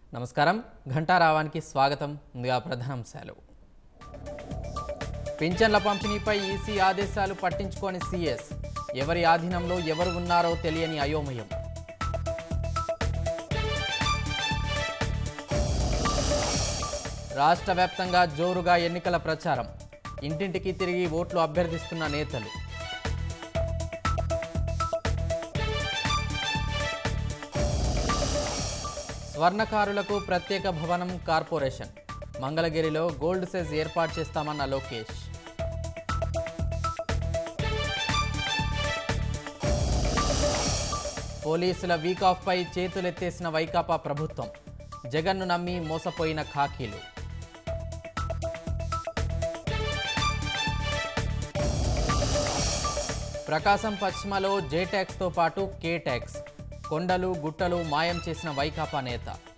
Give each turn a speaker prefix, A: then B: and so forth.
A: నమస్కారం ఘంటారావానికి స్వాగతం ముందుగా ప్రధానాంశాలు పింఛన్ల పంపిణీపై ఈసీ ఆదేశాలు పట్టించుకోని సీఎస్ ఎవరి ఆధీనంలో ఎవరు ఉన్నారో తెలియని అయోమయం రాష్ట్ర వ్యాప్తంగా జోరుగా ఎన్నికల ప్రచారం ఇంటింటికి తిరిగి ఓట్లు అభ్యర్థిస్తున్న నేతలు స్వర్ణకారులకు ప్రత్యేక భవనం కార్పొరేషన్ మంగళగిరిలో గోల్డ్ సెజ్ ఏర్పాటు చేస్తామన్న లోకేష్ పోలీసుల వీక్ ఆఫ్ పై చేతులెత్తేసిన వైకాపా ప్రభుత్వం జగన్ను నమ్మి మోసపోయిన ఖాకీలు ప్రకాశం పశ్చిమలో జే ట్యాక్స్తో పాటు కే ట్యాక్స్ కొండలు గుట్టలు మాయం చేసిన వైకాపా నేత